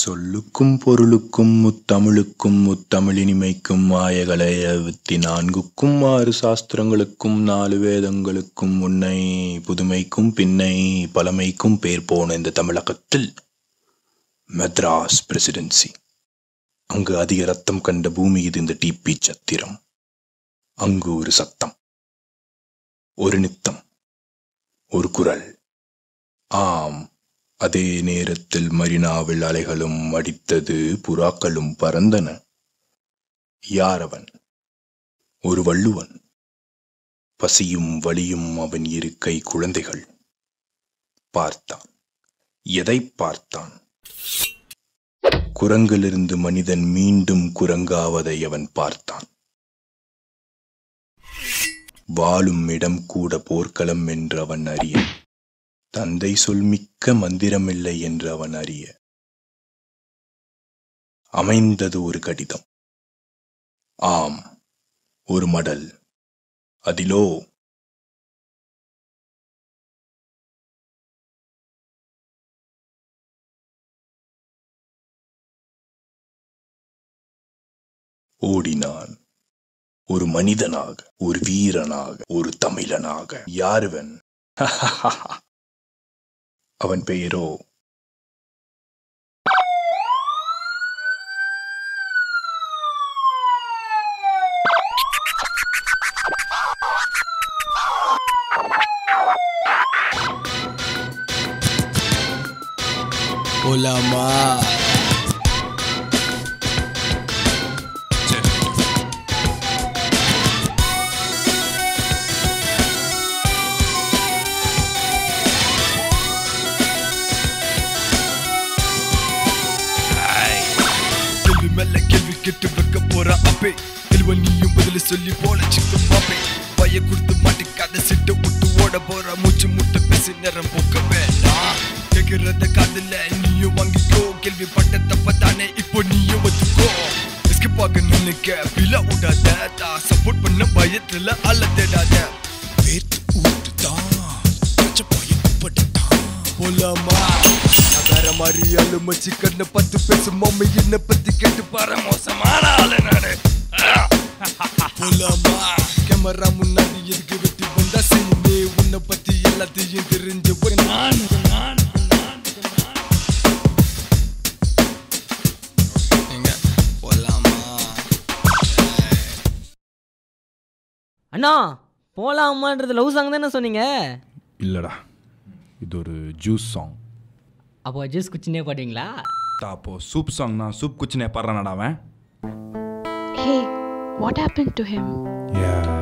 சொல்லுக்கும் பொருளுக்கும் முத்தமிழுக்கும் முத்தமிழினிமைக்கும் மாயகளை அறுபத்தி நான்குக்கும் ஆறு சாஸ்திரங்களுக்கும் நாலு வேதங்களுக்கும் முன்னை புதுமைக்கும் பின்னை பழமைக்கும் பேர் போன இந்த தமிழகத்தில் மெட்ராஸ் பிரசிடென்சி அங்கு அதிக ரத்தம் கண்ட பூமி இது இந்த டிபி சத்திரம் அங்கு ஒரு சத்தம் ஒரு நித்தம் ஒரு குரல் ஆம் அதே நேரத்தில் மரினாவில் அலைகளும் அடித்தது புறாக்களும் பறந்தன யாரவன் ஒரு வள்ளுவன் பசியும் வலியும் அவன் இருக்கை குழந்தைகள் பார்த்தான் எதை பார்த்தான் குரங்கிலிருந்து மனிதன் மீண்டும் குரங்காவதை அவன் பார்த்தான் வாழும் இடம் கூட போர்க்களம் என்று அவன் அறிய தந்தை சொல்மிக்க மந்திரமில்லை என்று அவன் அறிய அமைந்தது ஒரு கடிதம் ஆம் ஒரு மடல் அதிலோ ஓடினான் ஒரு மனிதனாக ஒரு வீரனாக ஒரு தமிழனாக யாருவன் அவன் பெயரோ போலாமா கேள்வி மேல கேள்வி கேட்டு வைக்க போற அப்பே கேள்வ நீயும் பதில சொல்லி போல சிக்க பாப்பே பைய கொடுத்து மாட்டிக்காத சிட்டு விட்டு ஓட போற மூச்சு முட்டை பேசி நேரம் போக்க வேண்டாம் கேக்குறத காதுல நீயும் வாங்கிக்கோ கேள்வி பட்ட தப்ப தானே இப்போ நீயும் வச்சுக்கோ எஸ்கேப் ஆக நினைக்க பில விடாத தான் சப்போர்ட் பண்ண பயத்துல அல்ல தேடாத வேர்த்து ஊட்டுதான் பச்சை பையன் பட்டுட்டான் போலாமா நான் வேற மாதிரி ஆளு மச்சி கண்ணை பார்த்து பேசும் மம்மி என்ன பத்தி கேட்டு பாரு மோசமான ஆளு நானு போலாமா கேமரா முன்னாடி எதுக்கு வெட்டி வந்தா சீனே உன்னை பத்தி எல்லாத்தையும் தெரிஞ்ச ஒரு நான் நான் எங்க போலாமா அண்ணா போலாமான்றது லவ் சாங் தானே சொன்னீங்க இல்லைடா இது ஒரு ஜூஸ் சாங் அப்போ ஜூஸ் குச்சினே பாடுவீங்களா அப்போ சூப் சாங்னா சூப் குச்சினே பாடுறானடா அவன் Hey, what happened to him? Yeah.